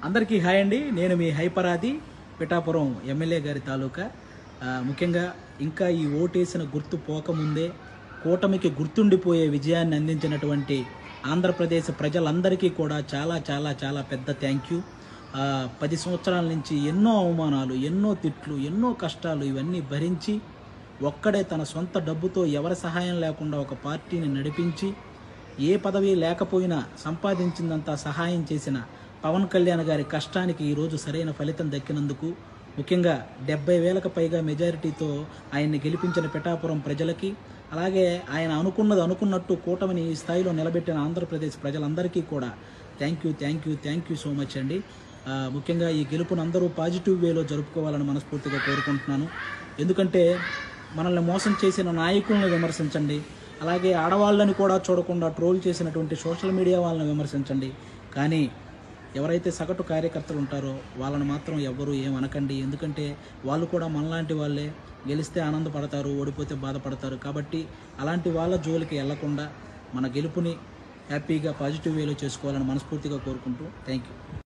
అందరికీ హాయ్ అండి నేను మీ హైపరాది పిఠాపురం ఎమ్మెల్యే గారి తాలూకా ఆ, ముఖ్యంగా ఇంకా ఈ ఓటేసిన గుర్తు పోకముందే కూటమికి గుర్తుండిపోయే విజయాన్ని అందించినటువంటి ఆంధ్రప్రదేశ్ ప్రజలందరికీ కూడా చాలా చాలా చాలా పెద్ద థ్యాంక్ యూ ఆ, పది సంవత్సరాల నుంచి ఎన్నో అవమానాలు ఎన్నో తిట్లు ఎన్నో కష్టాలు ఇవన్నీ భరించి ఒక్కడే తన సొంత డబ్బుతో ఎవరి సహాయం లేకుండా ఒక పార్టీని నడిపించి ఏ పదవి లేకపోయినా సంపాదించిందంతా సహాయం చేసిన పవన్ కళ్యాణ్ గారి కష్టానికి ఈరోజు సరైన ఫలితం దక్కినందుకు ముఖ్యంగా డెబ్బై వేలకు పైగా మెజారిటీతో ఆయన్ని గెలిపించిన పిఠాపురం ప్రజలకి అలాగే ఆయన అనుకున్నది అనుకున్నట్టు కూటమిని ఈ స్థాయిలో నిలబెట్టిన ఆంధ్రప్రదేశ్ ప్రజలందరికీ కూడా thank you thank you thank you so much అండి ఆ, ముఖ్యంగా ఈ గెలుపును అందరూ పాజిటివ్ వేలో జరుపుకోవాలని మనస్ఫూర్తిగా కోరుకుంటున్నాను ఎందుకంటే మనల్ని మోసం చేసిన నాయకులను విమర్శించండి అలాగే ఆడవాళ్ళని కూడా చూడకుండా ట్రోల్ చేసినటువంటి సోషల్ మీడియా వాళ్ళని విమర్శించండి కానీ ఎవరైతే సగటు కార్యకర్తలు ఉంటారో వాళ్ళని మాత్రం ఎవ్వరూ ఏమనకండి ఎందుకంటే వాళ్ళు కూడా మనలాంటి వాళ్ళే గెలిస్తే ఆనందపడతారు ఓడిపోతే బాధపడతారు కాబట్టి అలాంటి వాళ్ళ జోలికి వెళ్లకుండా మన గెలుపుని హ్యాపీగా పాజిటివ్ వేలో చేసుకోవాలని మనస్ఫూర్తిగా కోరుకుంటూ థ్యాంక్ యూ